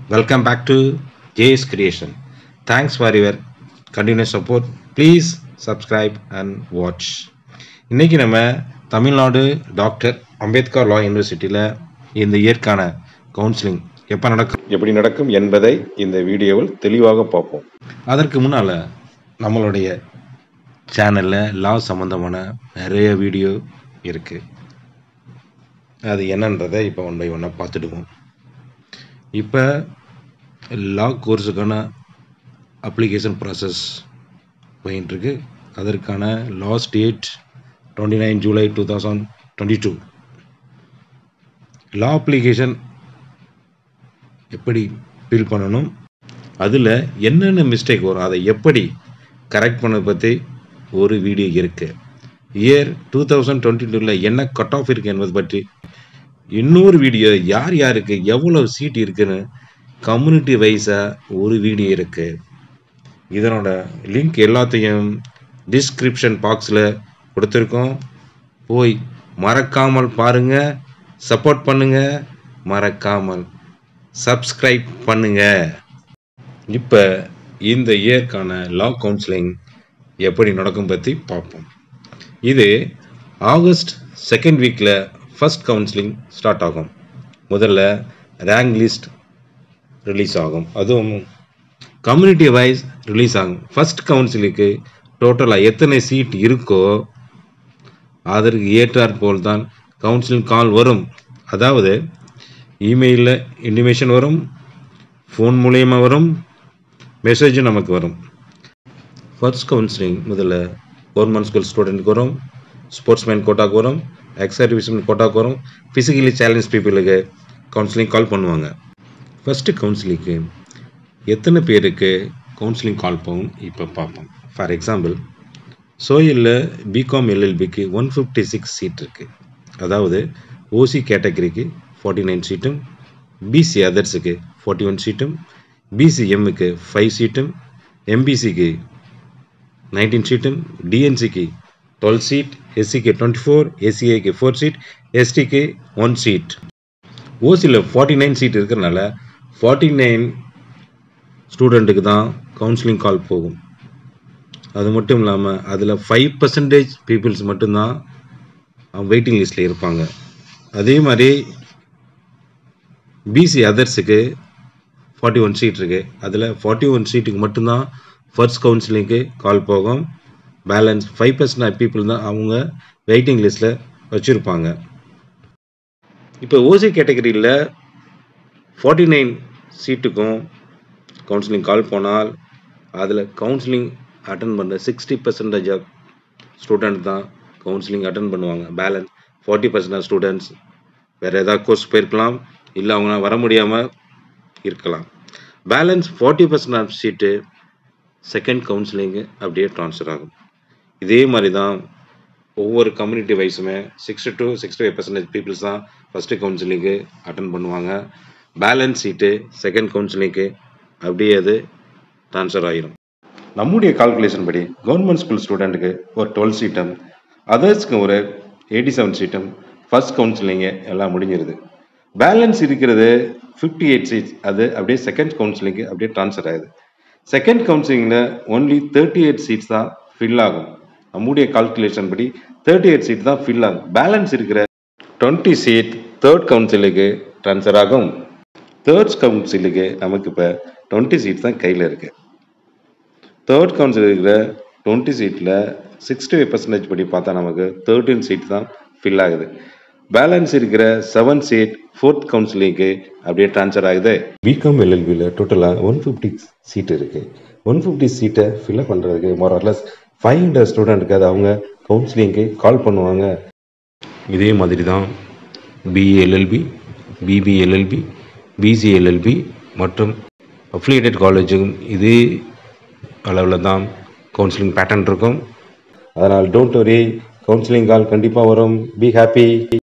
Welcome back to JS Creation. Thanks for your continuous support. Please subscribe and watch. இன்னைக்கு நம்ம Tamil Nadu doctor Ambedkar லா யூனிவர்சிட்டியில் இந்த இயற்கான counselling எப்போ நடக்கும் எப்படி நடக்கும் என்பதை இந்த வீடியோவில் தெளிவாக பார்ப்போம் அதற்கு முன்னால் நம்மளுடைய சேனலில் லா சம்மந்தமான நிறைய வீடியோ இருக்குது அது என்னன்றதை இப்போ ஒன் பை ஒன்னாக பார்த்துடுவோம் இப்போ லா கோர்ஸுக்கான அப்ளிகேஷன் ப்ராசஸ் போயின்ட்டுருக்கு அதற்கான last date twenty nine July two thousand twenty two law application எப்படி ஃபில் பண்ணணும் அதில் என்னென்ன மிஸ்டேக் வரும் அதை எப்படி கரெக்ட் பண்ண பற்றி ஒரு வீடியோ இருக்குது இயர் டூ தௌசண்ட் டுவெண்ட்டி டூவில் என்ன கட் ஆஃப் இருக்குது என்பது பற்றி இன்னொரு வீடியோ யார் யாருக்கு எவ்வளோ சீட் இருக்குன்னு கம்யூனிட்டி வைஸாக ஒரு வீடியோ இருக்குது இதனோட லிங்க் எல்லாத்தையும் டிஸ்கிரிப்ஷன் பாக்ஸில் கொடுத்துருக்கோம் போய் மறக்காமல் பாருங்கள் சப்போர்ட் பண்ணுங்கள் மறக்காமல் சப்ஸ்கிரைப் பண்ணுங்கள் இப்போ இந்த இயர்க்கான லா கவுன்சிலிங் எப்படி நடக்கும் பற்றி பார்ப்போம் இது ஆகஸ்ட் செகண்ட் வீக்கில் ஃபர்ஸ்ட் கவுன்சிலிங் ஸ்டார்ட் ஆகும் முதல்ல ரேங்க் லிஸ்ட் ரிலீஸ் ஆகும் அதுவும் கம்யூனிட்டி வைஸ் ரிலீஸ் ஆகும் ஃபர்ஸ்ட் கவுன்சிலுக்கு டோட்டலாக எத்தனை சீட் இருக்கோ அதற்கு ஏற்றாற் போல் தான் கவுன்சிலிங் கால் வரும் அதாவது இமெயிலில் இன்டிமேஷன் வரும் ஃபோன் மூலயமா வரும் மெசேஜும் நமக்கு வரும் ஃபர்ஸ்ட் கவுன்சிலிங் முதல்ல கவர்மெண்ட் ஸ்கூல் ஸ்டூடெண்ட்க்கு வரும் ஸ்போர்ட்ஸ்மேன் கோட்டாக்கு வரும் எக்ஸ் சர்வீஸ்மேன் கோட்டாக்கு வரும் ஃபிசிக்கலி சேலஞ்ச் பீப்புளுக்கு கவுன்சிலிங் கால் பண்ணுவாங்க ஃபஸ்ட்டு கவுன்சிலிங்க்கு எத்தனை பேருக்கு கவுன்சிலிங் கால் போகும் இப்போ பார்ப்போம் ஃபார் எக்ஸாம்பிள் சோயலில் பிகாம் எல்எல்பிக்கு ஒன் ஃபிஃப்டி சிக்ஸ் சீட் இருக்குது அதாவது ஓசி கேட்டகரிக்கு ஃபார்ட்டி நைன் சீட்டும் பிசி அதர்ஸுக்கு ஃபார்ட்டி ஒன் சீட்டும் பிசிஎம்முக்கு ஃபைவ் சீட்டும் எம்பிசிக்கு நைன்டீன் சீட்டும் டிஎன்சிக்கு டுவெல் சீட் எஸ்சிக்கு டுவெண்ட்டி ஃபோர் எஸ்சிஏக்கு ஃபோர் சீட் எஸ்டிக்கு ஒன் சீட் ஓசியில் ஃபார்ட்டி நைன் சீட் இருக்கிறனால ஃபார்ட்டி நைன் ஸ்டூடெண்ட்டுக்கு தான் கவுன்சிலிங் கால் போகும் அது மட்டும் இல்லாமல் அதில் ஃபைவ் பர்சன்டேஜ் பீப்புள்ஸ் மட்டும்தான் வெயிட்டிங் லிஸ்ட்டில் இருப்பாங்க அதே மாதிரி பிசி அதர்ஸுக்கு ஃபார்ட்டி ஒன் சீட் இருக்குது அதில் ஃபார்ட்டி ஒன் சீட்டுக்கு மட்டும்தான் ஃபர்ஸ்ட் கவுன்சிலிங்க்கு கால் போகும் பேலன்ஸ் ஃபைவ் பர்சன்ட் பீப்புள் தான் அவங்க வெயிட்டிங் லிஸ்ட்டில் வச்சுருப்பாங்க இப்போ ஓசி கேட்டகரியில் ஃபார்ட்டி நைன் சீட்டுக்கும் கவுன்சிலிங் கால் போனால் அதில் கவுன்சிலிங் அட்டன் பண்ணுற சிக்ஸ்டி பர்சன்டேஜ் ஆஃப் ஸ்டூடெண்ட் தான் கவுன்சிலிங் அட்டன் பண்ணுவாங்க balance forty percent of students வேறு ஏதாவது கோர்ஸ் போயிருக்கலாம் இல்லை அவங்க வர முடியாமல் இருக்கலாம் balance forty percent of seat second கவுன்சிலிங்கு அப்படியே ட்ரான்ஸ்ஃபர் ஆகும் இதே மாதிரி தான் ஒவ்வொரு கம்யூனிட்டி வைஸுமே sixty to sixty five percentage peoples தான் ஃபஸ்ட்டு கவுன்சிலிங்கு அட்டன் பண்ணுவாங்க பேலன்ஸ் சீட்டு செகண்ட் கவுன்சிலிங்க்கு அப்படியே அது ட்ரான்ஸ்ஃபர் ஆகிடும் நம்முடைய கால்குலேஷன் படி கவர்மெண்ட் ஸ்கூல் ஸ்டூடெண்ட்டுக்கு ஒரு டுவெல் சீட்டும் அதர்ஸ்க்கு ஒரு எயிட்டி செவன் சீட்டும் ஃபர்ஸ்ட் கவுன்சிலிங்கு எல்லாம் முடிஞ்சிருது பேலன்ஸ் இருக்கிறது ஃபிஃப்டி எயிட் சீட்ஸ் அது அப்படியே செகண்ட் கவுன்சிலிங்கு அப்படியே ட்ரான்ஸ்ஃபர் ஆகுது செகண்ட் கவுன்சிலிங்கில் ஒன்லி தேர்ட்டி எயிட் சீட்ஸ் தான் ஃபில் ஆகும் நம்முடைய கால்குலேஷன் படி தேர்ட்டி எயிட் சீட் தான் ஃபில் ஆகும் பேலன்ஸ் இருக்கிற டுவெண்ட்டி சீட் தேர்ட் கவுன்சிலுக்கு ட்ரான்ஸ்ஃபர் ஆகும் தேர்ட் கவுன்சிலுக்கு நமக்கு இப்போ டுவெண்ட்டி சீட் தான் கையில் இருக்குது தேர்ட் கவுன்சில் இருக்கிற டுவெண்ட்டி சீட்டில் சிக்ஸ்டி ஃபைவ் பர்சன்டேஜ் படி பார்த்தா நமக்கு தேர்ட்டின் சீட் தான் ஃபில் ஆகுது பேலன்ஸ் இருக்கிற செவன் சீட் ஃபோர்த் கவுன்சிலிங்க்கு அப்படியே ட்ரான்ஸ்ஃபர் ஆகுது பிகாம் எல்எல்பியில் டோட்டலாக ஒன் ஃபிஃப்டி சீட் இருக்குது ஒன் ஃபிஃப்டி சீட்டை ஃபில்அப் பண்ணுறதுக்கு மொரலஸ் ஃபைவ் ஹண்ட்ரட் ஸ்டூடெண்ட்டுக்கு அது அவங்க கவுன்சிலிங்க்கு கால் பண்ணுவாங்க இதே மாதிரி தான் பிஏஎல்எல்பி பிபிஎல்எல்பி பிசிஎல்எல்பி மற்றும் அஃபிலியேட்டட் காலேஜும் இதே அளவில் தான் கவுன்சிலிங் பேட்டர்ன் இருக்கும் அதனால் டோன்ட் வரி கவுன்சிலிங் கால் கண்டிப்பாக வரும் பி ஹாப்பி